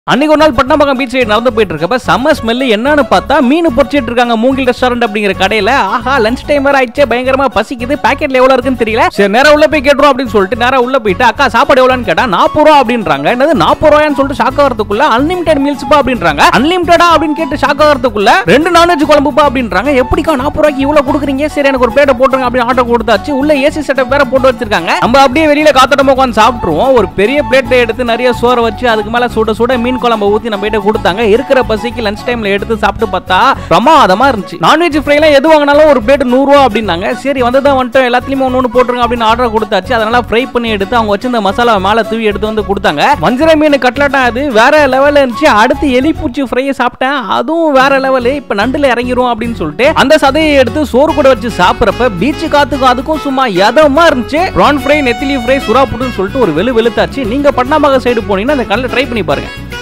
அன்னைக்கு ஒரு நாள் பட்டணப்பாக்கம் பீச் சைடு நடந்து போயிட்டு இருக்கப்ப செம்ம ஸ்மெல் என்னன்னு பார்த்தா மீன் பொரிச்சிட்டு இருக்காங்க மூங்கில் ரெஸ்டாரண்ட் அப்படிங்கிற கடையில ஆஹா லஞ்ச் டைம் வேற ஆயிடுச்சு பயங்கரமா பசிக்குது பாக்கெட்ல எவ்வளவு இருக்குன்னு தெரியல சரி நேரா உள்ள போய் கேட்டுரும் அப்படின்னு சொல்லிட்டு நேரா உள்ள போயிட்டு அக்கா சாப்பாடு எவ்வளவுன்னு கேட்டா நாற்பது ரூபா அப்படின்றாங்க என்னது நாற்பது ரூபான்னு சொல்லிட்டு ஷாக் ஆகிறதுக்குள்ள அன்லிமிடெட் மீல்ஸ் பா அப்படின்றாங்க அன்லிமிட்டடா அப்படின்னு கேட்டு ஷாக் ஆகிறதுக்குள்ள ரெண்டு நான்வெஜ் குழம்புப்பா அப்படின்றாங்க எப்படிக்கா நாற்பது ரூபாய்க்கு இவ்வளவு கொடுக்குறீங்க சரி எனக்கு ஒரு பிளேட்டை போட்டுருங்க அப்படின்னு ஆர்டர் கொடுத்தாச்சு உள்ள ஏசி செட்டப் வேற போட்டு வச்சிருக்காங்க நம்ம அப்படியே வெளியில காத்தோட்டமா உட்காந்து சாப்பிட்டுருவோம் ஒரு பெரிய பிளேட்டை எடுத்து நிறைய சோறை வச்சு அதுக்கு மேல சுட சுட மீன் குழம்பு ஊத்தி நம்ம கிட்ட கொடுத்தாங்க இருக்கிற பசிக்கு லஞ்ச் டைம்ல எடுத்து சாப்பிட்டு பார்த்தா பிரமாதமா இருந்துச்சு நான்வெஜ் ஃப்ரைலாம் எது வாங்கினாலும் ஒரு பிளேட் நூறு ரூபா அப்படின்னாங்க சரி வந்ததான் வந்துட்டோம் எல்லாத்துலயுமே ஒன்று ஒன்று போட்டுருங்க அப்படின்னு ஆர்டர் கொடுத்தாச்சு அதனால ஃப்ரை பண்ணி எடுத்து அவங்க வச்சிருந்த மசாலா மேல தூவி எடுத்து வந்து கொடுத்தாங்க வஞ்சர மீன் கட்லட்டா அது வேற லெவல்ல இருந்துச்சு அடுத்து எலிப்பூச்சி ஃப்ரையை சாப்பிட்டேன் அதுவும் வேற லெவலு இப்ப நண்டுல இறங்கிரும் அப்படின்னு சொல்லிட்டு அந்த சதையை எடுத்து சோறு கூட வச்சு சாப்பிடுறப்ப பீச் காத்துக்கும் அதுக்கும் சும்மா எதமா இருந்துச்சு ப்ரான் ஃப்ரை நெத்திலி ஃப்ரை சுறா புட்டுன்னு சொல்லிட்டு ஒரு வெளு வெளுத்தாச்சு நீங்க பட்னாமக சைடு போனீங்கன்னா அந்த கல்ல ட்ரை பண்ணி பாருங்க